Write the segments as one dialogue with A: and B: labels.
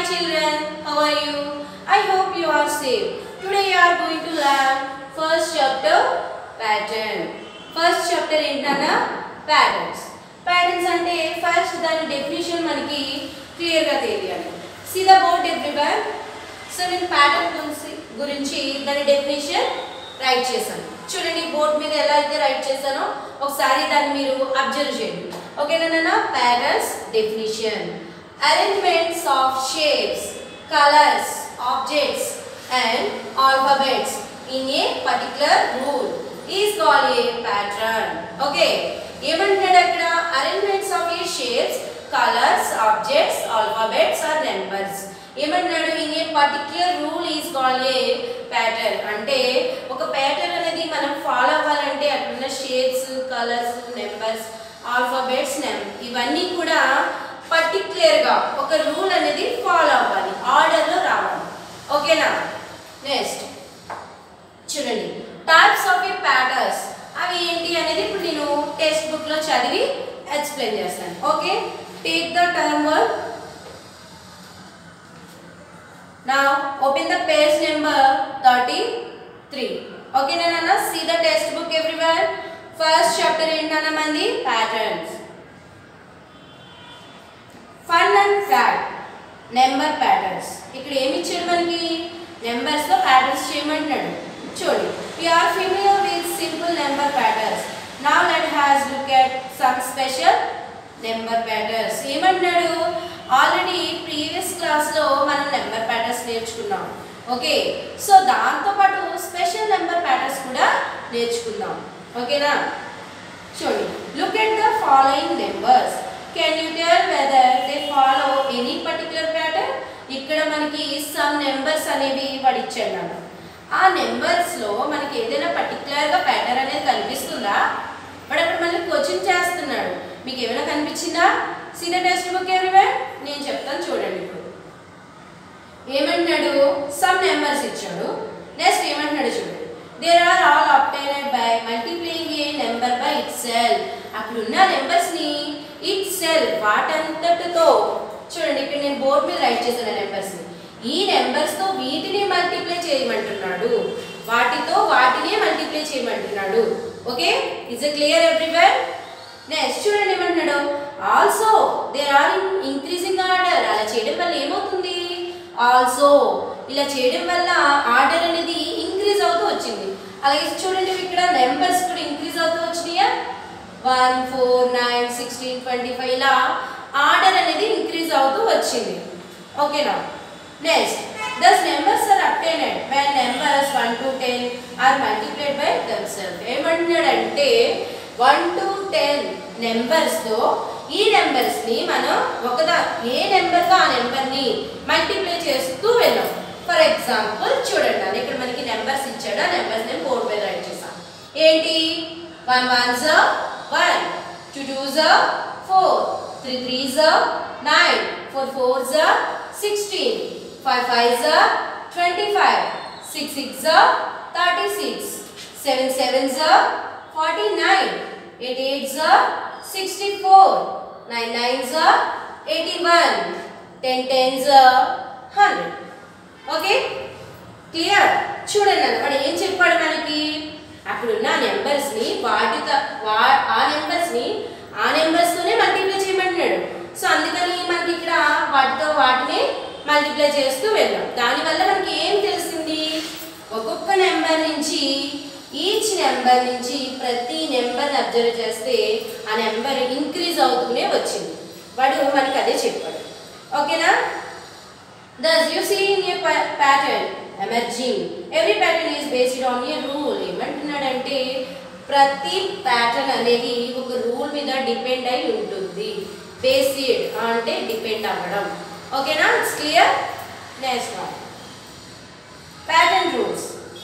A: children, how are you? I hope you are safe. Today you are going to learn first chapter pattern. First chapter ఏంటన్నా patterns. Patterns అంటే first దాని definition మనకి క్లియర్గా తెలియాలి see the board everyone so నేను pattern గురించి గురించి దాని డెఫినేషన్ రైట్ చేశాను చూడండి బోర్డ్ మీద ఎలా అయితే రైట్ చేశానో ఒకసారి దాన్ని మీరు అబ్జర్వ్ చేయండి ఓకేనా patterns definition arrangements of shapes colours objects and alphabets in a particular rule is call a pattern okay ఏమంటున్నాడు అక్కడ arrangements of a shapes colours objects alphabets or numbers ఏమన్నాడు in a particular rule is call a pattern అంటే ఒక pattern అనేది మనం follow అవ్వాలంటే అట్లున్న shapes colours numbers alphabets నెమ్ ఇవన్నీ కూడా పర్టిక్యులర్గా ఒక రూల్ అనేది ఫాలో అవ్వాలి ఆర్డర్లో రావాలి ఓకేనా నెక్స్ట్ చూడండి టైప్స్ ఆఫ్ ఏ ప్యాటర్న్స్ అవి ఏంటి అనేది ఇప్పుడు నేను టెక్స్ట్ బుక్లో చదివి ఎక్స్ప్లెయిన్ చేస్తాను okay take the term work Now open the page number 33. Okay, Nana, see the textbook everyone. First chapter ఏంటన్నా మంది patterns fun and fact number patterns ఇక్కడ ఏమి ఇచ్చాడు మనకి నెంబర్స్ లో ప్యాటర్న్స్ చేయమంటున్నాడు చూడండి we are familiar with simple number patterns now let has look at some special number patterns ఏమంటున్నాడు ఆల్రెడీ ప్రీవియస్ క్లాస్లో మనం నెంబర్ ప్యాటర్న్స్ నేర్చుకున్నాం ఓకే సో దాంతోపాటు స్పెషల్ నెంబర్ ప్యాటర్న్స్ కూడా నేర్చుకుందాం ఓకేనా చూడండి look at the following numbers can you tell whether they follow any particular pattern ఇక్కడ మనకి సమ్ నెంబర్స్ అనేవి వాడు ఇచ్చాడు నాకు ఆ నెంబర్స్లో మనకి ఏదైనా పర్టికులర్గా ప్యాటర్న్ అనేది కనిపిస్తుందా వాడు అక్కడ మళ్ళీ క్వశ్చన్ చేస్తున్నాడు మీకు ఏమైనా కనిపించిందా సీనియర్ టెక్స్ట్ బుక్ ఎవ్రీవేర్ నేను చెప్తాను చూడండి ఇప్పుడు ఏమంటున్నాడు సమ్ నెంబర్స్ ఇచ్చాడు నెక్స్ట్ ఏమంటున్నాడు చూడండి there are all obtained by multiplying a number by itself అక్కడ ఉన్న నెంబర్స్ ని ఇట్ సెల్ వాటంతటితో చూడండి ఇక్కడ నేను బోర్డు మీద రైట్ చేసిన నెంబర్స్ ని ఈ నెంబర్స్ తో వీటిని మల్టిప్లై చేయమంటున్నాడు వాటితో వాటినే మల్టిప్లై చేయమంటున్నాడు okay is clear everywhere next చూడండి ఏమంటున్నాడు also there are in increasing order అలా చేయడం వల్ల ఏమవుతుంది ఆల్సో ఇలా చేయడం వల్ల ఆర్డర్ అనేది ఇంక్రీజ్ అవుతూ వచ్చింది అలాగే చూడండి ఇక్కడ నెంబర్స్ కూడా ఇంక్రీజ్ అవుతూ వచ్చినాయా one four nine sixteen twenty five ఇలా ఆర్డర్ అనేది ఇంక్రీజ్ అవుతూ వచ్చింది ఓకేనా next thus numbers are obtained when numbers one to ten are multiplied by themselves ఏమంటున్నాడంటే వన్ టు టెన్ నెంబర్స్తో ఈ నెంబర్స్ని మనం ఒకదా ఏ నెంబర్తో ఆ నెంబర్ని మల్టిప్లై చేస్తూ వెళ్ళాం ఫర్ ఎగ్జాంపుల్ చూడండి అని ఇక్కడ మనకి నెంబర్స్ ఇచ్చాడు ఆ నెంబర్స్ నేను బోర్డు మీద రైట్ చేశాను ఏంటి వన్ వన్ జ వన్ టూ టూ జ ఫోర్ త్రీ త్రీ జ నైన్ ఫోర్ ఫోర్ జ సిక్స్టీన్ ఫైవ్ ఫైవ్ జ ట్వంటీ ఫైవ్ సిక్స్ సిక్స్ జ థర్టీ సిక్స్ సెవెన్ సెవెన్ జ ఫార్టీ నైన్ ఎయిట్ ఎయిట్ జ సిక్స్టీ ఫోర్ నైన్ నైన్ జ ఎయిటీ వన్ టెన్ టెన్ జ hundred okay clear చూడండి అన్న వాడు ఏం చెప్పాడు మనకి అక్కడున్న నెంబర్స్ని వాటితో వా ఆ నెంబర్స్ని ఆ నెంబర్స్తోనే మల్టిప్లై చేయమంటున్నాడు సో అందుకని మనకి ఇక్కడ వాటితో వాటిని మల్టిప్లై చేస్తూ వెళ్ళాం దానివల్ల మనకి ఏం తెలిసింది ఒక్కొక్క నెంబర్ నుంచి ఈచ్ నెంబర్ నుంచి ప్రతి నెంబర్ని అబ్జర్వ్ చేస్తే ఆ నెంబర్ ఇంక్రీజ్ అవుతూనే వచ్చింది వాడు మనకి అదే చెప్పాడు ఓకేనా Thus, you see in a pa- pattern emerging. Every pattern is based on a rule. ఏమంటున్నాడంటే ప్రతి ప్యాటర్న్ అనేది ఒక రూల్ మీద డిపెండ్ అయి ఉంటుంది బేసిడ్ అంటే డిపెండ్ అవ్వడం ఓకేనా it's clear next one pattern rules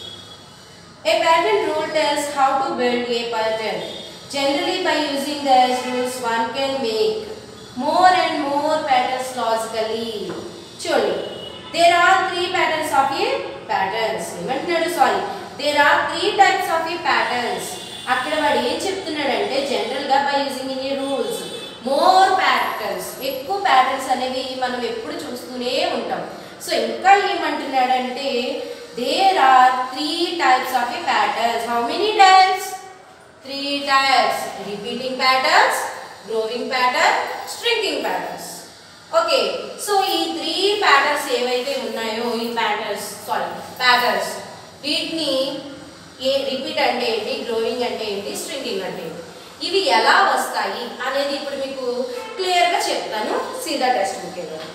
A: A pattern rule tells how to build a pattern. Generally, by using these rules, one can make more and more patterns logically. చూడండి there are three patterns of a patterns ఏమంటున్నాడు sorry there are three types of a patterns అక్కడ వాడు ఏం చెప్తున్నాడంటే జనరల్గా by using in a rules more patterns ఎక్కువ patterns అనేవి మనం ఎప్పుడు చూస్తూనే ఉంటాం సో ఇంకా ఏమంటున్నాడంటే there are three types of a patterns how many types three types repeating patterns growing pattern shrinking patterns okay so ఈ త్రీ ప్యాటర్న్స్ ఏవైతే ఉన్నాయో ఈ ప్యాటర్న్స్ సారీ ప్యాటర్న్స్ వీటిని ఏ రిపీట్ అంటే ఏంటి గ్రోవింగ్ అంటే ఏంటి స్ట్రింకింగ్ అంటే ఏంటి ఇవి ఎలా వస్తాయి అనేది ఇప్పుడు మీకు క్లియర్గా చెప్తాను సీదా టెక్స్ట్ బుక్ ఇవ్వండి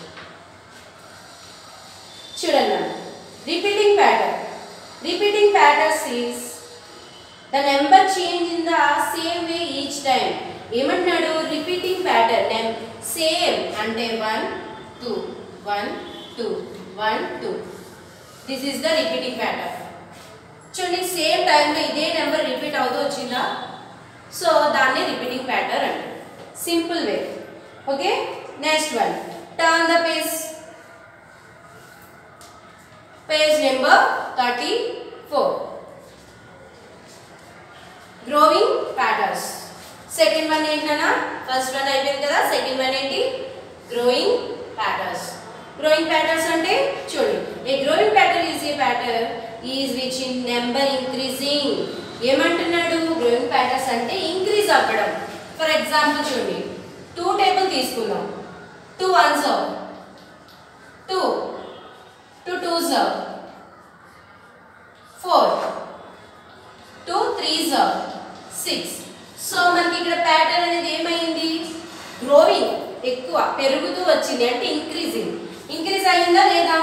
A: చూడండి repeating pattern repeating patterns is the number change in the same way each time ఏమంటున్నాడు రిపీటింగ్ ప్యాటర్న్ సేమ్ అంటే one two one two one two this is the repeating pattern చూడండి సేమ్ టైంలో ఇదే number repeat అవుతూ వచ్చిందా so దాన్ని repeating pattern అండి simple way okay next one turn the page page number thirty four growing patterns second one ఏంటన్నా first one అయిపోయింది కదా సెకండ్ వన్ ఏంటి గ్రోయింగ్ ప్యాటర్న్స్ గ్రోయింగ్ ప్యాటర్న్స్ అంటే చూడండి a growing pattern is a pattern is which in number increasing ఏమంటున్నాడు growing patterns అంటే increase అవ్వడం for example చూడండి టూ టేబుల్ తీసుకుందాం two ones two two twos four two threes six so మనకి ఇక్కడ pattern అనేది ఏమైంది గ్రోవింగ్ ఎక్కువ పెరుగుతూ వచ్చింది అంటే ఇంక్రీజింగ్ ఇంక్రీజ్ అయిందా లేదా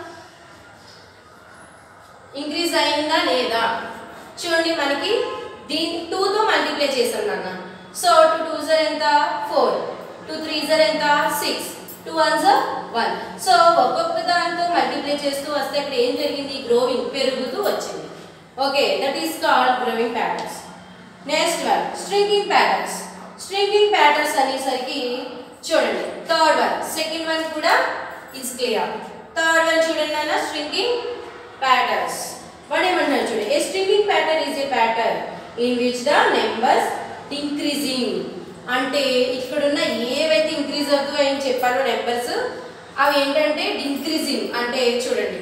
A: ఇంక్రీజ్ అయిందా లేదా చూడండి మనకి దీని టూతో మల్టిప్లై చేసాం నాన్న సో టూ టూ జర్ ఎంత ఫోర్ టూ త్రీ జర్ ఎంత సిక్స్ టూ వన్ జర్ వన్ సో ఒక్కొక్క దాంతో మల్టిప్లై చేస్తూ వస్తే ఇక్కడ ఏం జరిగింది గ్రోవింగ్ పెరుగుతూ వచ్చింది okay that is called growing patterns next one shrinking patterns shrinking patterns అనేసరికి చూడండి థర్డ్ వన్ సెకండ్ వన్ కూడా ఇస్ క్లియర్ థర్డ్ వన్ చూడండి అన్న స్ట్రింకింగ్ ప్యాటర్న్స్ వాడు ఏమంటున్నారు చూడండి a shrinking pattern is a pattern in which the numbers increasing అంటే ఇక్కడున్న ఏవైతే ఇంక్రీజ్ అవుతాయని చెప్పారో నెంబర్స్ అవి ఏంటంటే ఇంక్రీజింగ్ అంటే చూడండి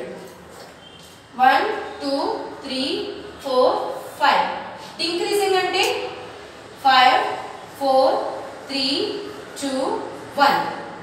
A: one two three four five increasing అంటే five four three two one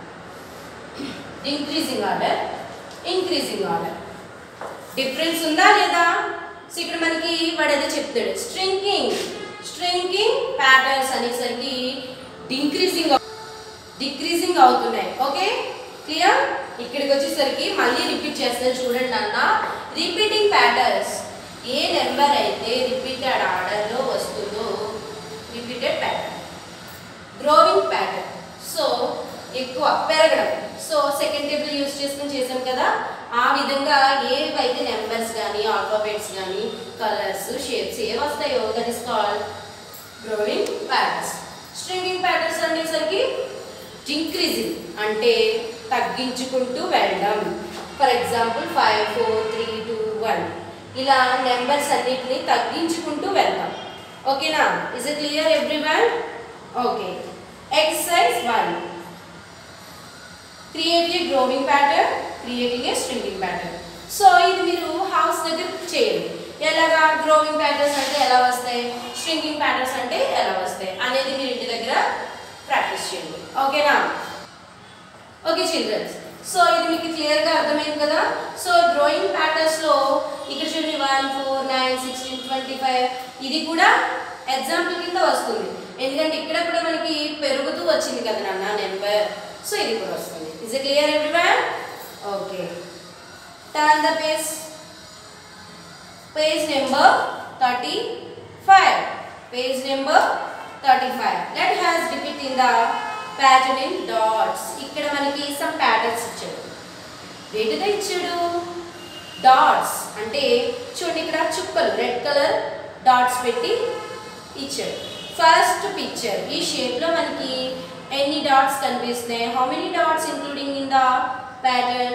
A: increasing order increasing order difference ఉందా లేదా సో ఇక్కడ మనకి వాడు ఏదో చెప్తాడు స్ట్రింకింగ్ స్ట్రింకింగ్ ప్యాటర్న్స్ అనేసరికి ఇంక్రీజింగ్ డిక్రీజింగ్ అవుతున్నాయి ఓకే క్లియర్ ఇక్కడికి వచ్చేసరికి మళ్ళీ రిపీట్ చేస్తాను చూడండి అన్న రిపీటింగ్ ప్యాటర్న్స్ ఏ నెంబర్ అయితే రిపీటెడ్ ఆర్డర్లో వస్తుందో repeated pattern growing pattern so ఎక్కువ పెరగడం సో సెకండ్ టేబుల్ యూస్ చేసుకుని చేసాం కదా ఆ విధంగా ఏవైతే నెంబర్స్ కానీ ఆల్ఫాబెట్స్ కానీ కలర్స్ షేప్స్ ఏ వస్తాయో that is called growing patterns shrinking patterns అనేసరికి ఇంక్రీజింగ్ అంటే తగ్గించుకుంటూ వెళ్ళడం for example five four three two one ఇలా నెంబర్స్ అన్నిటిని తగ్గించుకుంటూ వెళ్తాం ఓకేనా is it clear everyone okay exercise one create a growing pattern creating a shrinking pattern so ఇది మీరు హౌస్ దగ్గర చేయండి ఎలాగా గ్రోవింగ్ ప్యాటర్న్స్ అంటే ఎలా వస్తాయి స్ట్రింగింగ్ ప్యాటర్న్స్ అంటే ఎలా వస్తాయి అనేది మీరు ఇంటి దగ్గర ప్రాక్టీస్ చేయండి ఓకేనా ఓకే చిల్డ్రన్స్ సో ఇది మీకు క్లియర్గా అర్థమైంది కదా సో డ్రాయింగ్ ప్యాటర్న్స్లో ఇక్కడ చూడండి one four nine sixteen twenty five ఇది కూడా ఎగ్జాంపుల్ కింద వస్తుంది ఎందుకంటే ఇక్కడ కూడా మనకి పెరుగుతూ వచ్చింది కదా నాన్న నెంబర్ సో ఇది కూడా వస్తుంది is it clear everyone okay turn the page page number thirty five page number thirty five let has repeat in the pattern in dots ఇక్కడ మనకి సమ్ ప్యాటర్న్స్ ఇచ్చాడు వేటితో ఇచ్చాడు డాట్స్ అంటే చూడండి ఇక్కడ చుక్కలు రెడ్ కలర్ డాట్స్ పెట్టి ఇచ్చాడు ఫస్ట్ పిక్చర్ ఈ షేప్లో మనకి ఎన్ని డాట్స్ కనిపిస్తున్నాయి how many dots including in the pattern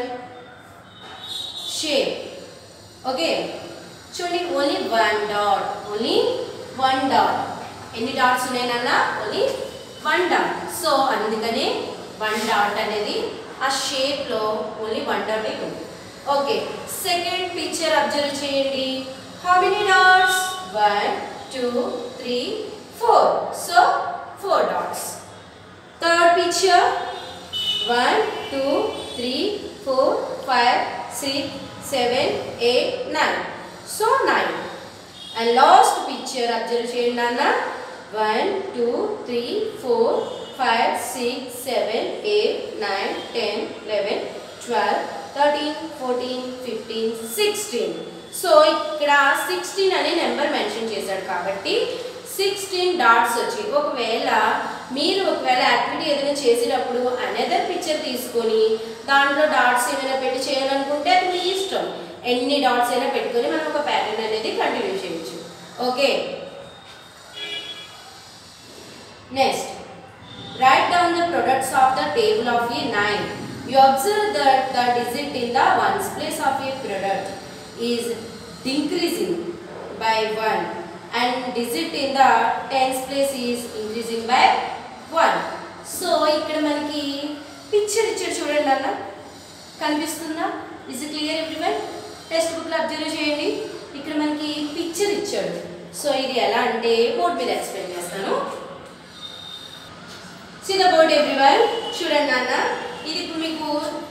A: shape okay చూడండి only one dot only one dot ఎన్ని డాట్స్ ఉన్నాయనన్న ఓన్లీ వన్ డాట్ సో అందుకనే వన్ డాట్ అనేది ఆ షేప్లో ఓన్లీ వన్ డాట్ ఉంది ఓకే సెకండ్ పిక్చర్ అబ్జర్వ్ చేయండి how many dots one two three four so four dots third picture one two three four five six seven eight nine so nine and last picture observe చేయండి నాన్న one two three four five six seven eight nine ten eleven twelve thirteen fourteen fifteen sixteen so ఇక్కడ sixteen అనే number mention చేశాడు కాబట్టి sixteen dots వచ్చి ఒకవేళ మీరు ఒకవేళ యాక్టివిటీ ఏదైనా చేసేటప్పుడు అనదర్ పిక్చర్ తీసుకొని దాంట్లో డాట్స్ ఏమైనా పెట్టి చేయాలనుకుంటే అది మీ ఇష్టం ఎన్ని డాట్స్ అయినా పెట్టుకొని మనం ఒక ప్యాటర్న్ అనేది కంటిన్యూ చేయొచ్చు okay next write down the products of the table of a 9 you observe that the digit in the ones place of a product is decreasing by 1 and digit in the tens place is increasing by 1 so ఇక్కడ మనకి picture ఇచ్చాడు చూడండి అన్న కనిపిస్తుందా is clear everyone text బుక్లో observe చేయండి ఇక్కడ మనకి పిక్చర్ ఇచ్చాడు సో ఇది ఎలా అంటే బోర్డ్ మీద ఎక్స్ప్లెయిన్ చేస్తాను సీ ద బోర్డ్ ఎవ్రీవన్ చూడండి నాన్న ఇది ఇప్పుడు మీకు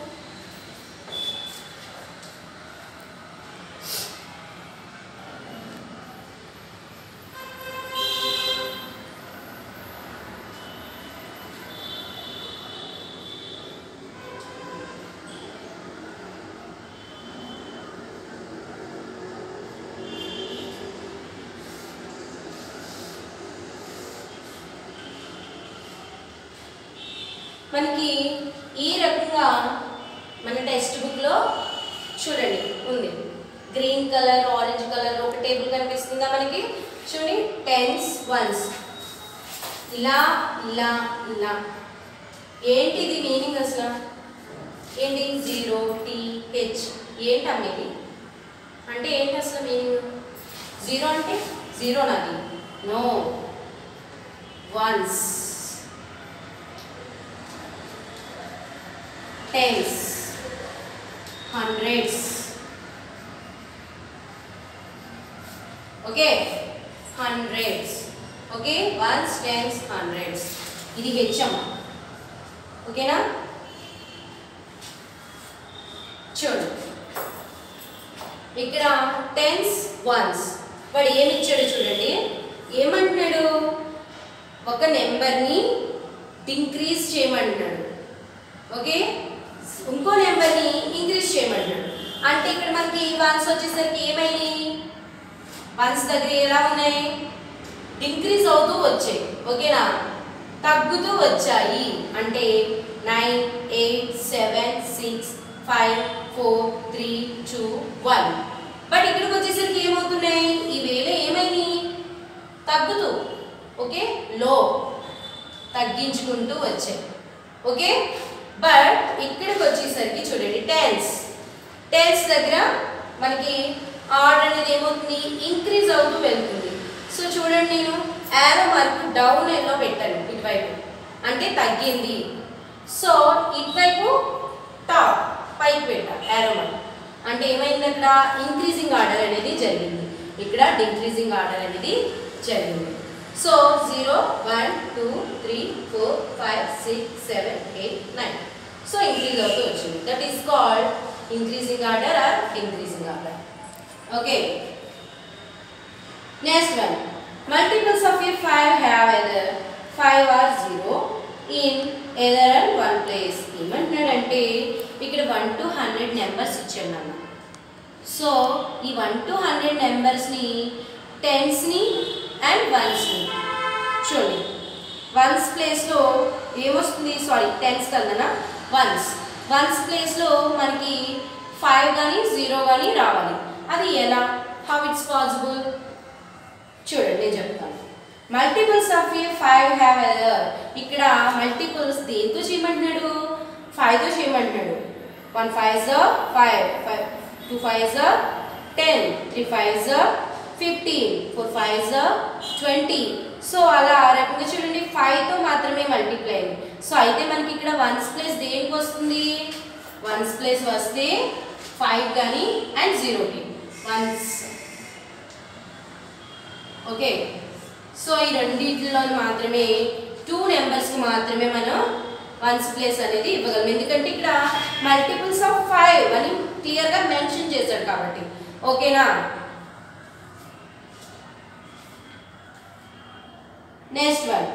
A: మనకి ఈ రకంగా మన టెక్స్ట్ బుక్లో చూడండి ఉంది గ్రీన్ కలర్ ఆరెంజ్ కలర్ ఒక టేబుల్ కనిపిస్తుందా మనకి చూడండి టెన్స్ వన్స్ ఇలా ఇలా ఇలా ఏంటి ఇది మీనింగ్ అసలు ఏంటి జీరో టీ హెచ్ ఏంటి అమ్మేది అంటే ఏంటి అసలు మీనింగ్ జీరో అంటే జీరో నాది no ones tens hundreds okay hundreds okay ones tens hundreds ఇది హెచ్ఎం ఓకేనా చూడు ఇక్కడ టెన్స్ వన్స్ వాడు ఏమి ఇచ్చాడు చూడండి ఏమంటున్నాడు ఒక నెంబర్ని ఇంక్రీజ్ చేయమంటున్నాడు ఓకే ఇంకో నెంబర్ని ఇంక్రీజ్ చేయమంటున్నాడు అంటే ఇక్కడ మనకి వన్స్ వచ్చేసరికి ఏమైనాయి వన్స్ దగ్గర ఎలా ఉన్నాయి ఇంక్రీజ్ అవుతూ వచ్చాయి ఓకేనా తగ్గుతూ వచ్చాయి అంటే nine eight seven six five four three two one but ఇక్కడికి వచ్చేసరికి ఏమవుతున్నాయి ఈ వేల ఏమైనాయి తగ్గుతూ ఓకే లో తగ్గించుకుంటూ వచ్చాయి ఓకే బట్ ఇక్కడికి వచ్చేసరికి చూడండి టెన్స్ టెన్స్ దగ్గర మనకి ఆర్డర్ అనేది ఏమవుతుంది ఇంక్రీజ్ అవుతూ వెళ్తుంది సో చూడండి నేను యారో మార్క్ డౌన్ ఎల్లో పెట్టాను ఇటువైపు అంటే తగ్గింది సో ఇటువైపు టాప్ పైకి పెట్టా యారో మార్క్ అంటే ఏమైంది అక్కడ ఇంక్రీజింగ్ ఆర్డర్ అనేది జరిగింది ఇక్కడ డిక్రీజింగ్ ఆర్డర్ అనేది జరిగింది so zero one two three four five six seven eight nine so increase అవుతూ వచ్చింది that is called increasing order or increasing order okay next one multiples of a five have either five or zero in either and one place ఏమంటున్నాడంటే ఇక్కడ one to hundred numbers ఇచ్చాడు నాన్న so ఈ one to hundred నెంబర్స్ని టెన్స్ని and వన్స్ని చూడండి ones ప్లేస్లో ఏమొస్తుంది సారీ టెన్స్ కదనా వన్స్ వన్స్ ప్లేస్లో మనకి ఫైవ్ కానీ జీరో కానీ రావాలి అది ఎలా హౌ ఇట్స్ పాసిబుల్ చూడండి నేను చెప్తాను multiples of a five have either ఇక్కడ మల్టిపుల్స్ దేంతో చేయమంటున్నాడు ఫైవ్తో చేయమంటున్నాడు వన్ ఫైవ్ జ ఫైవ్ ఫైవ్ టూ ఫైవ్ జ టెన్ త్రీ ఫైవ్ జ ఫిఫ్టీన్ ఫోర్ ఫైవ్ జ ట్వంటీ సో అలా ఆ రకంగా చూడండి ఫైవ్తో మాత్రమే మల్టిప్లై అయింది సో అయితే మనకి ఇక్కడ వన్స్ ప్లేస్ దేనికి వస్తుంది వన్స్ ప్లేస్ వస్తే ఫైవ్ కానీ అండ్ జీరోకి వన్స్ ఓకే సో ఈ రెండింటిలో మాత్రమే టూ నెంబర్స్కి మాత్రమే మనం వన్స్ ప్లేస్ అనేది ఇవ్వగలం ఎందుకంటే ఇక్కడ మల్టిపుల్స్ ఆఫ్ ఫైవ్ అని క్లియర్గా మెన్షన్ చేశాడు కాబట్టి ఓకేనా నెక్స్ట్ వన్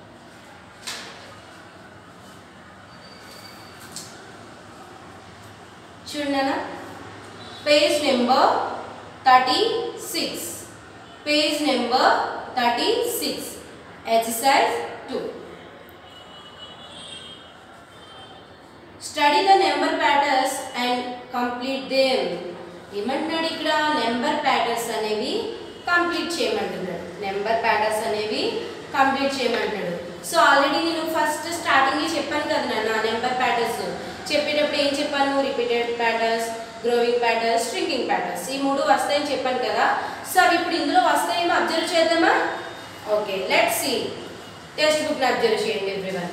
A: చూడనా page number thirty six page number thirty six exercise two study the number patterns and complete them ఏమంటున్నాడు ఇక్కడ నెంబర్ ప్యాటర్న్స్ అనేవి కంప్లీట్ చేయమంటున్నాడు నెంబర్ ప్యాటర్న్స్ అనేవి కంప్లీట్ చేయమంటున్నాడు సో ఆల్రెడీ నేను ఫస్ట్ స్టార్టింగ్ చెప్పాను కదా నాన్న నెంబర్ ప్యాటర్న్స్ చెప్పేటప్పుడు ఏం చెప్పాను repeated patterns growing patterns shrinking patterns ఈ మూడు వస్తాయని చెప్పాను కదా సో అవి ఇప్పుడు ఇందులో వస్తాయేమో అబ్జర్వ్ చేద్దామా ఓకే లెట్ సి టెక్స్ట్ బుక్ని అబ్జర్వ్ చేయండి ఎవ్రీవన్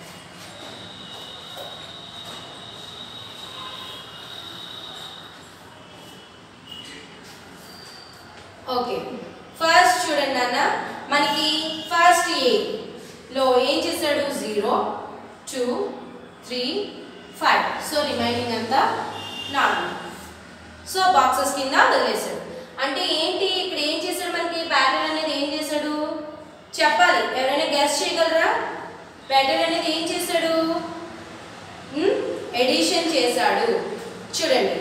A: ఓకే ఫస్ట్ చూడండి అన్న మనకి ఫస్ట్ ఏ లో ఏం చేశాడు zero two three five so remaining అంతా నాలుగు సో బాక్సెస్ కింద వదిలేశాడు అంటే ఏంటి ఇక్కడ ఏం చేశాడు మనకి ప్యాటర్న్ అనేది ఏం చేశాడు చెప్పాలి ఎవరైనా గెస్ట్ చేయగలరా ప్యాటర్న్ అనేది ఏం చేశాడు ఎడిషన్ చేశాడు చూడండి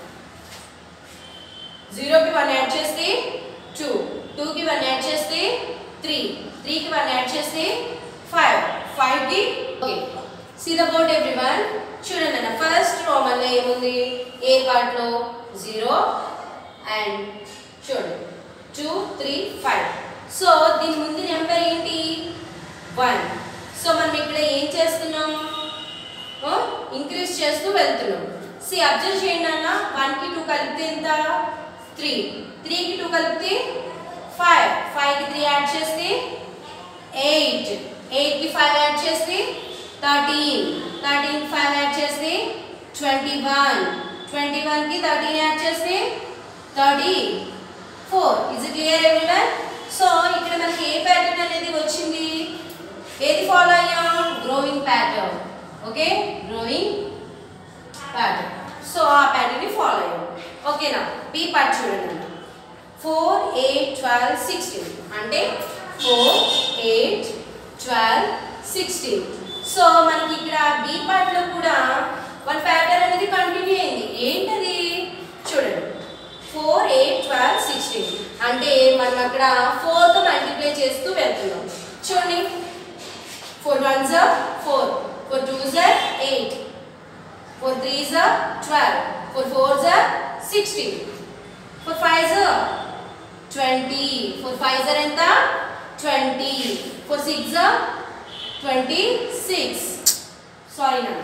A: జీరోకి వన్ యాడ్ చేస్తే టూ టూకి వన్ యాడ్ చేస్తే త్రీ త్రీకి వన్ యాడ్ చేస్తే ఫైవ్ ఫైవ్కి okay see the board every one చూడండి అన్న ఫస్ట్ రోమన్లో ఏముంది ఏ పార్ట్లో జీరో అండ్ చూడండి టూ త్రీ ఫైవ్ సో దీని ముందు నెంబర్ ఏంటి వన్ సో మనం ఇక్కడ ఏం చేస్తున్నాం ఇంక్రీజ్ చేస్తూ వెళ్తున్నాం సి అబ్జర్వ్ చేయండి అన్న వన్కి టూ కలిపితే ఎంత త్రీ త్రీకి టూ కలిపితే ఫైవ్ ఫైవ్కి త్రీ యాడ్ చేస్తే ఎయిట్ ఎయిట్కి ఫైవ్ యాడ్ చేస్తే థర్టీన్ థర్టీన్ ఫైవ్ యాడ్ చేస్తే ట్వంటీ వన్ ట్వంటీ వన్కి థర్టీన్ యాడ్ చేస్తే thirty four is clear everyone so ఇక్కడ మనకి ఏ ప్యాటర్న్ అనేది వచ్చింది ఏది ఫాలో అయ్యాం growing pattern okay growing pattern so ఆ ప్యాటర్న్ని ఫాలో అయ్యాం ఓకేనా బి పార్ట్ చూడండి ఫోర్ ఎయిట్ ట్వెల్వ్ సిక్స్టీన్ అంటే four eight twelve sixteen so మనకి ఇక్కడ బి పార్ట్లో కూడా వన్ ప్యాటర్న్ అనేది కంటిన్యూ అయింది ఏంటది చూడండి ఫోర్ ఎయిట్ ట్వెల్వ్ సిక్స్టీన్ అంటే మనం అక్కడ ఫోర్తో మల్టిప్లై చేస్తూ వెళ్తున్నాం చూడండి ఫోర్ వన్ జా ఫోర్ ఫోర్ టూ జా ఎయిట్ ఫోర్ త్రీ జా ట్వెల్వ్ ఫోర్ ఫోర్ జా సిక్స్టీన్ ఫోర్ ఫైవ్ జా ట్వంటీ ఫోర్ ఫైవ్ జా ఎంత ట్వంటీ ఫోర్ సిక్స్ జా ట్వంటీ సిక్స్ సారీ నా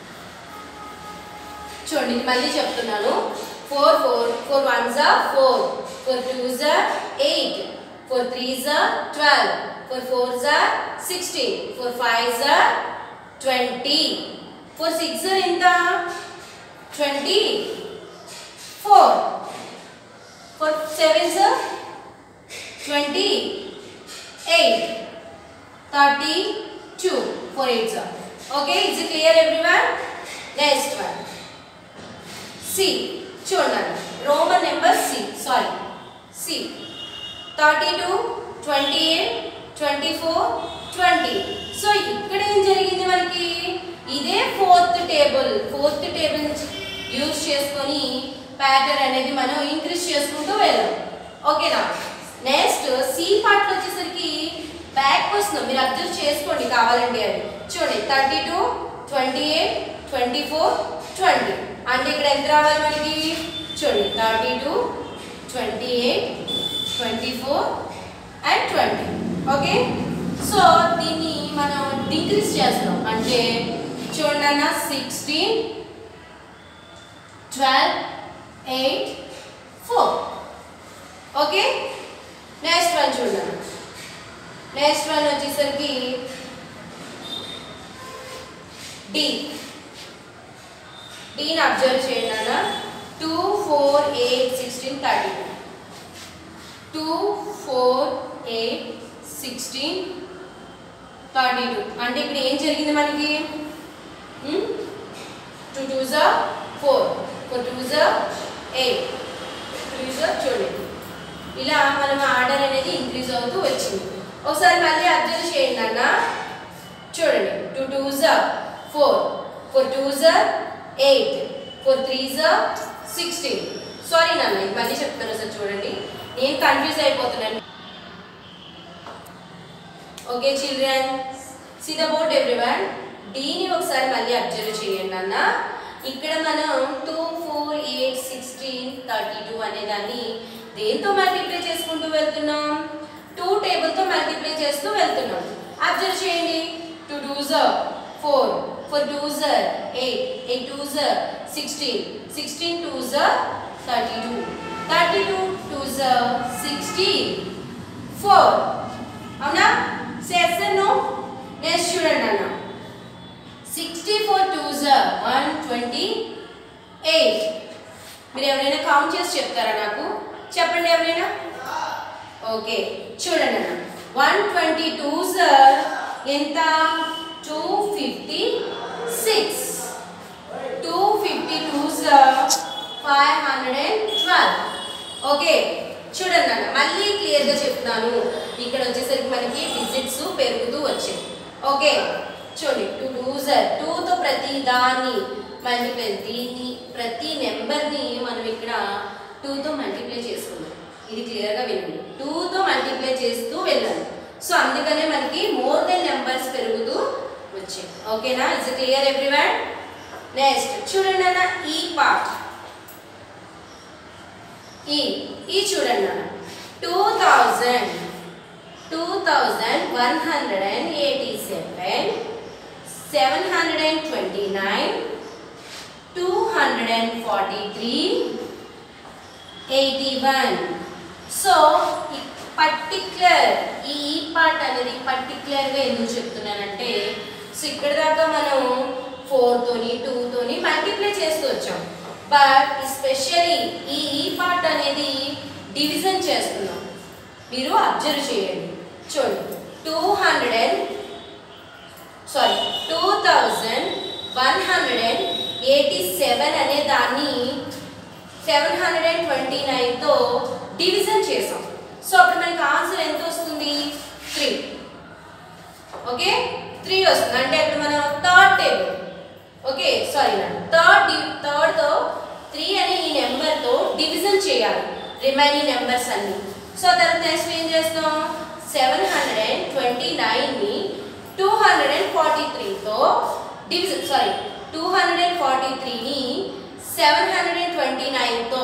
A: చూడండి ఇది మళ్ళీ చెప్తున్నాను ఫోర్ ఫోర్ ఫోర్ వన్ జా ఫోర్ ఫోర్ టూ జా ఎయిట్ ఫోర్ త్రీ జా ట్వెల్వ్ ఫోర్ ఫోర్ జా సిక్స్టీన్ ఫోర్ ఫైవ్ జా ట్వంటీ ఫోర్ సిక్స్ జా ఎంత ట్వంటీ ఫోర్ ఫోర్ సెవెన్ జా twenty eight thirty two four eight జా okay is clear everyone next one C చూడండి Roman number C sorry C thirty two twenty eight twenty four twenty so ఇక్కడ ఏం జరిగింది మనకి ఇదే fourth table fourth table use చేసుకొని pattern అనేది మనం ఇంక్రీజ్ చేసుకుంటూ వెళ్ళాం ఓకేనా నెక్స్ట్ సి పార్ట్లో వచ్చేసరికి బ్యాక్ వస్తున్నాం మీరు అబ్జర్వ్ చేసుకోండి కావాలండి అది చూడండి thirty two twenty eight twenty four twenty అంటే ఇక్కడ ఎంత రావాలి మనకి చూడండి thirty two twenty eight twenty four and twenty okay so దీన్ని మనం డిక్రీజ్ చేస్తాం అంటే చూడండి అన్న sixteen twelve eight four okay next one చూడండి నెక్స్ట్ వన్ వచ్చేసరికి డి డీని అబ్జర్వ్ చేయండి అన్న సిక్స్టీన్ థర్టీ టూ అంటే ఇక్కడ ఏం జరిగింది మనకి టూ టూ జా ఫోర్ ఫోర్ టూ జా ఎయిట్ టూ జా చూడండి ఇలా మనం ఆర్డర్ అనేది ఇంక్రీజ్ అవుతూ వచ్చింది ఒకసారి మళ్ళీ అబ్జర్వ్ చేయండి అన్న చూడండి టూ టూ జా ఫోర్ ఫోర్ టూ జా ఎయిట్ ఫోర్ త్రీ జా సిక్స్టీన్ సారీ నాన్న ఇది మళ్ళీ చెప్తాను సార్ చూడండి నేను కన్ఫ్యూజ్ అయిపోతున్నాను okay children see the board everyone డీని ఒకసారి మళ్ళీ అబ్జర్వ్ చేయండి అన్న ఇక్కడ మనం two four eight sixteen thirty two అనే దాన్ని దేంతో మల్టిప్లై చేసుకుంటూ వెళ్తున్నాం టూ టేబుల్తో మల్టిప్లై చేస్తూ వెళ్తున్నాం అబ్జర్వ్ చేయండి టూ టూ జర్ ఫోర్ ఫోర్ టూ జర్ ఎయిట్ ఎయిట్ టూ జర్ సిక్స్టీన్ సిక్స్టీన్ టూ జర్ thirty two thirty two two జర్ సిక్స్టీన్ ఫోర్ అవునా చేస్తాను నెక్స్ట్ చూడండి అన్న సిక్స్టీ ఫోర్ టూ జర్ వన్ ట్వంటీ ఎయిట్ మీరు ఎవరైనా కౌంట్ చేసి చెప్తారా నాకు చెప్పండి ఎవరైనా ఓకే చూడండి అన్న వన్ ట్వంటీ టూ జర్ ఎంత two fifty six two fifty two జర్ five hundred and twelve okay చూడండి అన్న మళ్ళీ క్లియర్గా చెప్తున్నాను ఇక్కడ వచ్చేసరికి మనకి డిజిట్స్ పెరుగుతూ వచ్చాయి ఓకే చూడండి టూ టూ జర్ టూతో ప్రతి దాన్ని మల్టిప్లై దీన్ని ప్రతి నెంబర్ని మనం ఇక్కడ టూతో మల్టిప్లై చేసుకుందాం ఇది క్లియర్గా వినండి టూతో మల్టిప్లై చేస్తూ వెళ్ళాలి సో అందుకనే మనకి మోర్ దెన్ నెంబర్స్ పెరుగుతూ వచ్చాయి ఓకేనా ఇట్స్ క్లియర్ ఎవ్రీవన్ నెక్స్ట్ చూడండి అన్న ఈ పార్ట్ ఈ ఈ చూడండి అన్న two thousand two thousand one hundred and eighty seven seven hundred and twenty nine two hundred and forty three eighty one so ఈ పర్టిక్యులర్ ఈ పార్ట్ అనేది పర్టిక్యులర్గా ఎందుకు చెప్తున్నానంటే సో ఇక్కడ దాకా మనం ఫోర్తోని టూతోని మల్టిప్లై చేస్తూ వచ్చాం బట్ ఎస్పెషలీ ఈ ఈ పార్ట్ అనేది డివిజన్ చేస్తున్నాం మీరు అబ్జర్వ్ చేయండి చూడండి two hundred and sorry two thousand one hundred and eighty seven అనే దాన్ని సెవెన్ హండ్రెడ్ అండ్ ట్వంటీ నైన్తో డివిజన్ చేసాం సో అప్పుడు మనకి ఆన్సర్ ఎంత వస్తుంది త్రీ ఓకే త్రీ వస్తుంది అంటే అప్పుడు మనం third table okay sorry third థర్డ్తో త్రీ అనే ఈ నెంబర్తో డివిజన్ చేయాలి రిమైనింగ్ నెంబర్స్ అన్ని సో తర్వాత నెక్స్ట్ ఏం చేస్తాం సెవెన్ హండ్రెడ్ అండ్ ట్వంటీ నైన్ని టూ హండ్రెడ్ అండ్ ఫార్టీ త్రీతో division sorry two hundred and forty త్రీని సెవెన్ హండ్రెడ్ అండ్ ట్వంటీ నైన్తో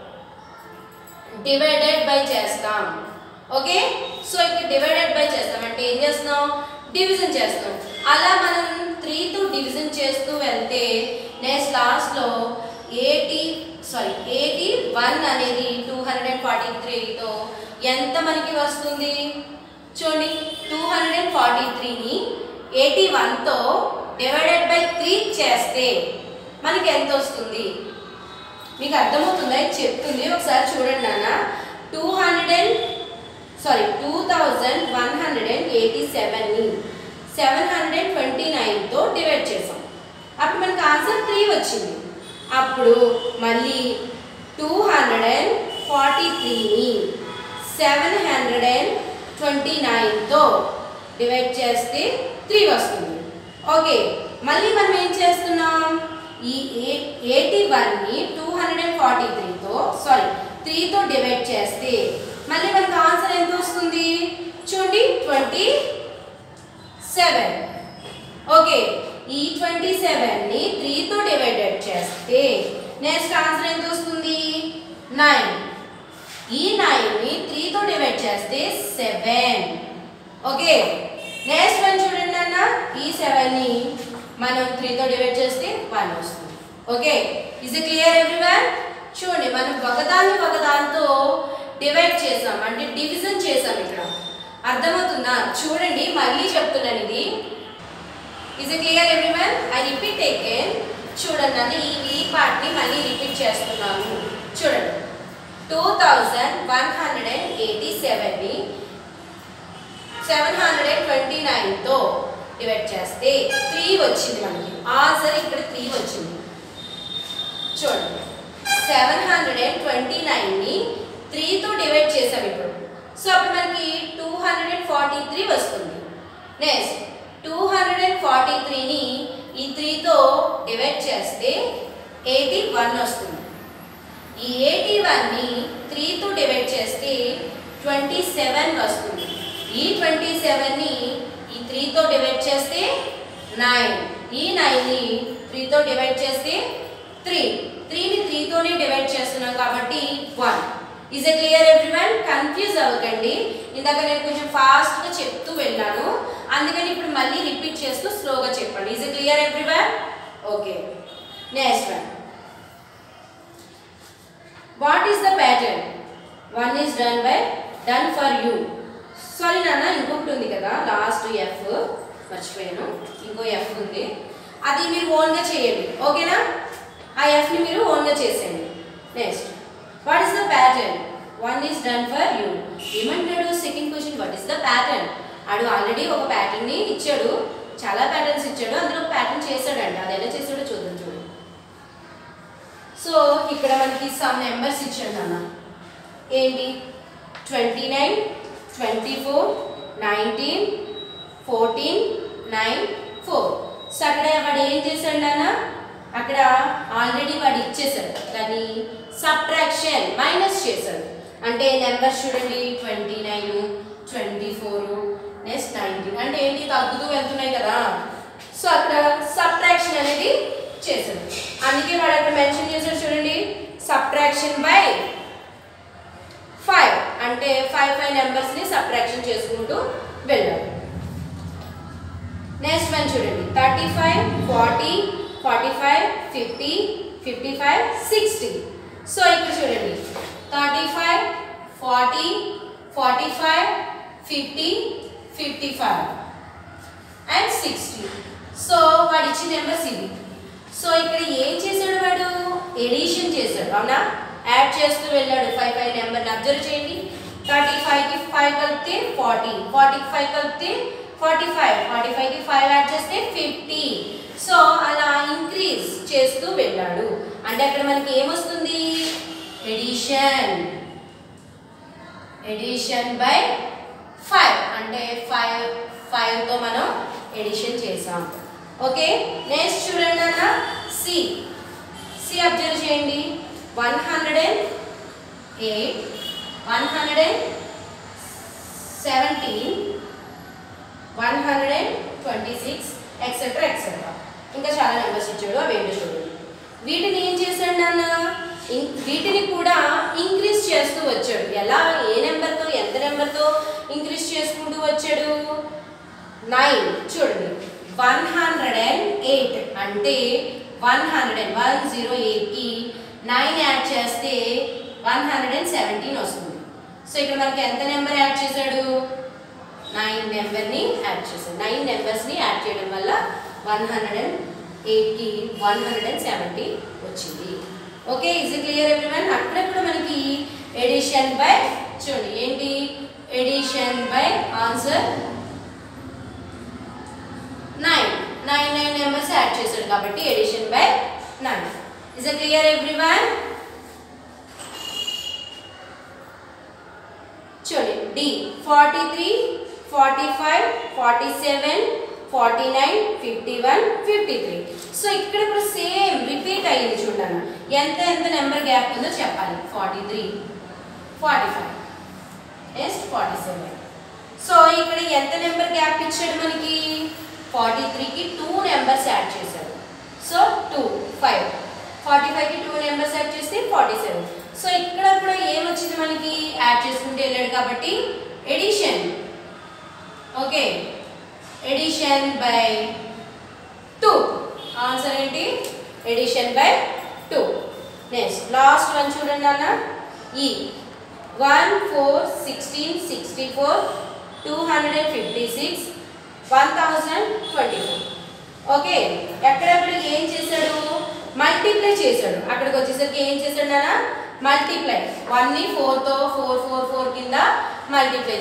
A: డివైడెడ్ బై చేస్తాం ఓకే సో ఇక్కడ డివైడెడ్ బై చేస్తాం అంటే ఏం చేస్తున్నాం డివిజన్ చేస్తాం అలా మనం త్రీతో డివిజన్ చేస్తూ వెళ్తే నెక్స్ట్ లాస్ట్లో ఎయిటీ సారీ ఎయిటీ వన్ అనేది టూ హండ్రెడ్ అండ్ ఫార్టీ త్రీతో ఎంత మనకి వస్తుంది చూడండి టూ హండ్రెడ్ అండ్ ఫార్టీ త్రీని ఎయిటీ వన్తో డివైడెడ్ బై త్రీ చేస్తే మనకి ఎంత వస్తుంది మీకు అర్థమవుతుందా ఇది చెప్తుంది ఒకసారి చూడండి నాన్న two hundred and sorry two thousand one hundred and eighty సెవెన్ని సెవెన్ హండ్రెడ్ ట్వంటీ నైన్తో డివైడ్ చేసాం అప్పుడు మనకి ఆన్సర్ త్రీ వచ్చింది అప్పుడు మళ్ళీ టూ హండ్రెడ్ అండ్ ఫార్టీ త్రీని సెవెన్ హండ్రెడ్ అండ్ ట్వంటీ నైన్తో డివైడ్ చేస్తే త్రీ వస్తుంది ఓకే మళ్ళీ మనం ఏం చేస్తున్నాం ఈ ఎయిటీ వన్ని టూ హండ్రెడ్ అండ్ ఫార్టీ త్రీతో సారీ త్రీతో డివైడ్ చేస్తే మళ్ళీ మనకు ఆన్సర్ ఎంత వస్తుంది చూడండి ట్వంటీ సెవెన్ ఓకే ఈ ట్వంటీ సెవెన్ని త్రీతో డివైడెడ్ చేస్తే నెక్స్ట్ ఆన్సర్ ఎంత వస్తుంది నైన్ ఈ నైన్ని త్రీతో డివైడ్ చేస్తే సెవెన్ ఓకే నెక్స్ట్ వన్ చూడండి అన్న ఈ సెవెన్ని మనం త్రీతో డివైడ్ చేస్తే వన్ వస్తుంది okay is it clear everyone చూడండి మనం ఒకదాన్ని ఒకదానితో డివైడ్ చేసాం అంటే డివిజన్ చేసాం ఇక్కడ అర్థమవుతుందా చూడండి మళ్ళీ చెప్తున్నాను ఇది is it clear everyone I repeat again చూడండి నన్ను ఈ ఈ పార్ట్ని మళ్ళీ రిపీట్ చేస్తున్నాను చూడండి two thousand one hundred and eighty సెవెన్ని సెవెన్ హండ్రెడ్ అండ్ ట్వంటీ నైన్తో డివైడ్ చేస్తే త్రీ వచ్చింది మనకి ఆన్సర్ ఇక్కడ త్రీ వచ్చింది చూడండి సెవెన్ హండ్రెడ్ అండ్ ట్వంటీ నైన్ని త్రీతో డివైడ్ చేసాం ఇప్పుడు సో అప్పుడు మనకి two hundred and forty three వస్తుంది next two hundred and forty త్రీని ఈ త్రీతో డివైడ్ చేస్తే ఎయిటీ వన్ వస్తుంది ఈ ఎయిటీ వన్ని త్రీతో డివైడ్ చేస్తే ట్వంటీ సెవెన్ వస్తుంది ఈ ట్వంటీ సెవెన్ని ఈ త్రీతో డివైడ్ చేస్తే నైన్ ఈ నైన్ని త్రీతో డివైడ్ చేస్తే త్రీ త్రీని త్రీతోనే డివైడ్ చేస్తున్నాం కాబట్టి one is a clear everyone confuse అవ్వకండి ఇందాక నేను కొంచెం ఫాస్ట్గా చెప్తూ వెళ్ళాను అందుకని ఇప్పుడు మళ్ళీ రిపీట్ చేస్తూ స్లోగా చెప్పండి is a clear everyone okay next one what is the pattern one is done by done for you sorry నాన్న ఇంకొకటి ఉంది కదా లాస్ట్ ఎఫ్ మర్చిపోయాను ఇంకో ఎఫ్ ఉంది అది మీరు ఓన్గా చేయండి ఓకేనా ఆ ఎఫ్ని మీరు ఓన్గా చేసేయండి next what is the pattern one is done for you ఏమంటాడు second question what is the pattern ఆడు ఆల్రెడీ ఒక ప్యాటర్న్ని ఇచ్చాడు చాలా ప్యాటర్న్స్ ఇచ్చాడు అందులో ఒక ప్యాటర్న్ చేశాడంట అది ఎలా చేశాడో చూద్దాం చూడండి సో ఇక్కడ మనకి సమ్ నెంబర్స్ ఇచ్చాడు అన్న ఏంటి twenty nine twenty four nineteen fourteen nine four so అక్కడ వాడు ఏం చేశాడు అన్న అక్కడ ఆల్రెడీ వాడు ఇచ్చేసాడు దాన్ని సబ్ట్రాక్షన్ మైనస్ చేశాడు అంటే నెంబర్స్ చూడండి twenty nine twenty four next nineteen అంటే ఏంటి తగ్గుతూ వెళ్తున్నాయి కదా సో అక్కడ సబ్ట్రాక్షన్ అనేది చేశాడు అందుకే వాడు అక్కడ మెన్షన్ చేశాడు చూడండి సబ్ట్రాక్షన్ బై ఫైవ్ అంటే ఫైవ్ ఫైవ్ నెంబర్స్ని సబ్ట్రాక్షన్ చేసుకుంటూ వెళ్ళాడు నెక్స్ట్ వన్ చూడండి thirty five forty forty five fifty fifty five sixty so ఇక్కడ చూడండి thirty five forty forty five fifty fifty five and sixty so వాడు ఇచ్చిన నెంబర్స్ ఇవి సో ఇక్కడ ఏం చేశాడు వాడు ఎడిషన్ చేశాడు అవునా యాడ్ చేస్తూ వెళ్ళాడు ఫైవ్ ఫైవ్ నెంబర్ని అబ్జర్వ్ చేయండి థర్టీ ఫైవ్కి ఫైవ్ కలిపితే ఫార్టీ ఫార్టీకి ఫైవ్ కలిపితే ఫార్టీ ఫైవ్ ఫార్టీ ఫైవ్కి ఫైవ్ యాడ్ చేస్తే ఫిఫ్టీ సో అలా ఇంక్రీజ్ చేస్తూ వెళ్ళాడు అంటే అక్కడ మనకి ఏమొస్తుంది ఎడిషన్ ఎడిషన్ బై ఫైవ్ అంటే ఫైవ్ ఫైవ్తో మనం ఎడిషన్ చేసాం ఓకే నెక్స్ట్ చూడండి అన్న సి సి అబ్జర్వ్ చేయండి one hundred and eight one hundred and seventeen one hundred and twenty six etcetera etcetera ఇంకా చాలా నెంబర్స్ ఇచ్చాడు అవి ఏంటో చూడండి వీటిని ఏం చేశాడు నాన్న ఇం- వీటిని కూడా ఇంక్రీజ్ చేస్తూ వచ్చాడు ఎలా ఏ నెంబర్తో ఎంత నెంబర్తో ఇంక్రీజ్ చేసుకుంటూ వచ్చాడు నైన్ చూడండి వన్ హండ్రెడ్ అండ్ ఎయిట్ అంటే one hundred and one zero ఎయిట్కి నైన్ యాడ్ చేస్తే వన్ హండ్రెడ్ అండ్ సెవెంటీన్ వస్తుంది సో ఇక్కడ మనకి ఎంత నెంబర్ యాడ్ చేశాడు నైన్ నెంబర్ని యాడ్ చేశాడు నైన్ నెంబర్స్ని యాడ్ చేయడం వల్ల వన్ హండ్రెడ్ అండ్ ఎయిట్కి వన్ హండ్రెడ్ అండ్ సెవెంటీ వచ్చింది ఓకే ఈజ్ క్లియర్ ఎవ్రీవన్ అక్కడక్కడ మనకి ఎడిషన్ బై చూడండి ఏంటి addition by answer nine nine nine numbers add చేశాడు కాబట్టి addition by nine is clear everyone చూడండి D forty three forty five forty seven forty nine fifty one fifty three so ఇక్కడ కూడా same repeat అయ్యింది చూడండి ఎంత ఎంత నెంబర్ గ్యాప్ ఉందో చెప్పాలి forty three forty five next forty seven so ఇక్కడ ఎంత నెంబర్ గ్యాప్ ఇచ్చాడు మనకి ఫార్టీ త్రీకి టూ నెంబర్స్ యాడ్ చేశాడు సో టూ ఫైవ్ ఫార్టీ ఫైవ్కి టూ నెంబర్స్ యాడ్ చేస్తే ఫార్టీ సెవెన్ సో ఇక్కడ కూడా ఏమొచ్చింది మనకి యాడ్ చేసుకుంటూ వెళ్ళాడు కాబట్టి addition okay addition by two answer ఏంటి addition by two next last one చూడండి అన్న ఈ one four sixteen sixty four two hundred and fifty six one thousand twenty four okay ఎక్కడెక్కడ ఏం చేశాడు మల్టిప్లై చేశాడు అక్కడికి వచ్చేసరికి ఏం చేశాడు నాన్న మల్టిప్లై వన్ని ఫోర్తో ఫోర్ ఫోర్ ఫోర్ కింద మల్టిప్లై చేశాడు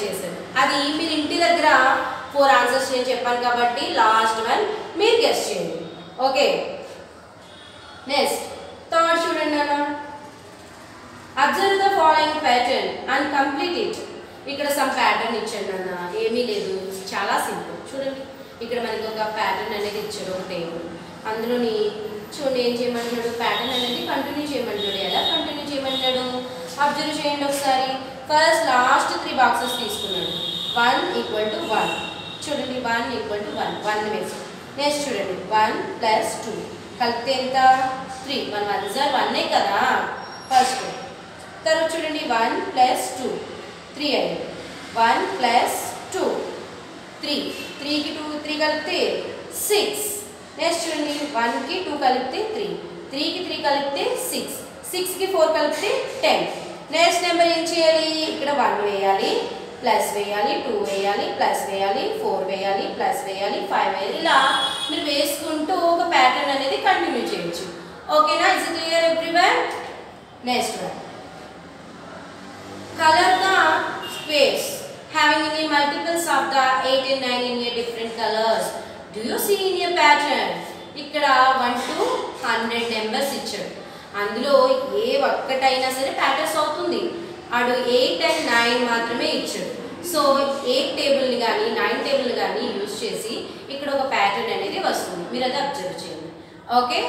A: అది మీరు ఇంటి దగ్గర ఫోర్ ఆన్సర్స్ నేను చెప్పాను కాబట్టి లాస్ట్ వన్ మీరు గెస్ట్ చేయండి ఓకే నెక్స్ట్ థర్డ్ చూడండి నాన్న observe the following pattern and complete it ఇక్కడ సమ్ ప్యాటర్న్ ఇచ్చాడు నాన్న ఏమీ లేదు చాలా సింపుల్ చూడండి ఇక్కడ మనకి ఒక ప్యాటర్న్ అనేది ఇచ్చాడు ఒక టేబుల్ అందులోని చూడండి ఏం చేయమంటున్నాడు ప్యాటర్న్ అనేది కంటిన్యూ చేయమంటున్నాడు ఎలా కంటిన్యూ చేయమంటాడు అబ్జర్వ్ చేయండి ఒకసారి ఫస్ట్ లాస్ట్ త్రీ బాక్సెస్ తీసుకున్నాడు వన్ ఈక్వల్ టు వన్ చూడండి one equal to one one వేసి నెక్స్ట్ చూడండి వన్ ప్లస్ టూ కలిపితే ఎంత త్రీ వన్ వన్ సార్ వన్నే కదా ఫస్ట్ తర్వాత చూడండి వన్ ప్లస్ టూ త్రీ అయింది వన్ ప్లస్ టూ త్రీ త్రీకి టూ త్రీ కలిపితే సిక్స్ నెక్స్ట్ చూడండి వన్కి టూ కలిపితే త్రీ త్రీకి త్రీ కలిపితే సిక్స్ సిక్స్కి ఫోర్ కలిపితే టెన్ నెక్స్ట్ నెంబర్ ఏం చేయాలి ఇక్కడ వన్ వేయాలి ప్లస్ వేయాలి టూ వేయాలి ప్లస్ వేయాలి ఫోర్ వేయాలి ప్లస్ వేయాలి ఫైవ్ వేయాలి ఇలా మీరు వేసుకుంటూ ఒక ప్యాటర్న్ అనేది కంటిన్యూ చేయొచ్చు ఓకేనా is clear everyone next one color the squares having any multiples of the 8 and 9 in a different colors do you see in a pattern ఇక్కడ వన్ టు హండ్రెడ్ నెంబర్స్ ఇచ్చాడు అందులో ఏ ఒక్కటైనా సరే ప్యాటర్న్స్ అవుతుంది ఆడు ఎయిట్ అండ్ నైన్ మాత్రమే ఇచ్చాడు so eight టేబుల్ని కానీ నైన్ టేబుల్ కానీ యూజ్ చేసి ఇక్కడ ఒక ప్యాటర్న్ అనేది వస్తుంది మీరు అది అబ్జర్వ్ చేయండి okay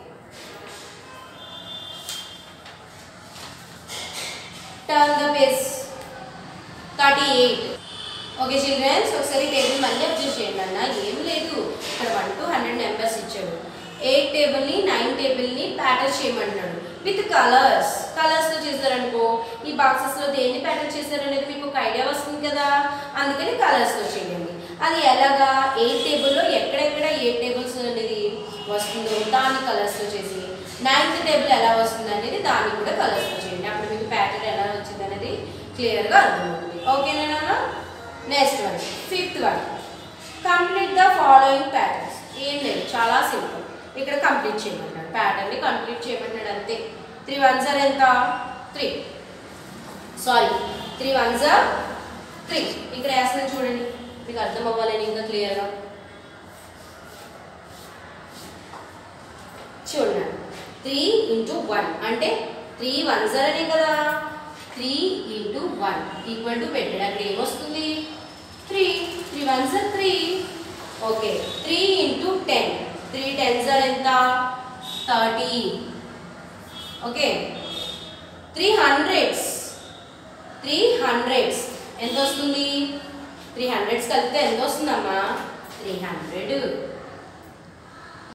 A: turn the page thirty eight okay childrens ఒకసారి టేబుల్ మళ్ళీ అబ్జర్వ్ చేయండి అన్న ఏం లేదు ఇక్కడ వన్ టు హండ్రెడ్ నెంబర్స్ ఇచ్చాడు ఎయిట్ టేబుల్ని నైన్ టేబుల్ని ప్యాటర్న్ చేయమంటున్నాడు విత్ కలర్స్ కలర్స్తో చేశారనుకో ఈ బాక్సెస్లో దేన్ని ప్యాటర్న్ చేశారనేది మీకు ఒక ఐడియా వస్తుంది కదా అందుకని కలర్స్తో చేయండి అది ఎలాగా ఏ టేబుల్లో ఎక్కడెక్కడ ఏ టేబుల్స్ అనేది వస్తుందో దాన్ని కలర్స్తో చేసి నైన్త్ టేబుల్ ఎలా వస్తుంది అనేది దాన్ని కూడా కలర్స్తో చేయండి అప్పుడు మీకు ప్యాటర్న్ ఎలా వచ్చింది అనేది క్లియర్గా అర్థమవుతుంది ఓకేనా next one fifth one complete the following patterns ఏం లేదు చాలా సింపుల్ ఇక్కడ కంప్లీట్ చేయమన్నాడు ప్యాటర్న్ని కంప్లీట్ చేయమన్నాడు అంతే త్రీ వన్ సార్ ఎంత త్రీ సారీ త్రీ వన్ సార్ త్రీ ఇక్కడ వేస్తున్నాను చూడండి మీకు అర్థం అవ్వాలని ఇంకా క్లియర్గా చూడండి త్రీ ఇంటూ వన్ అంటే త్రీ వన్ సార్ అనే కదా three into one equal to పెట్టాడు అక్కడ ఏమొస్తుంది త్రీ త్రీ వన్ సార్ three okay three into ten three ten సార్ ఎంత thirty okay three hundreds three hundreds ఎంత వస్తుంది త్రీ హండ్రెడ్స్ కలిపితే ఎంత వస్తుందమ్మా త్రీ హండ్రెడ్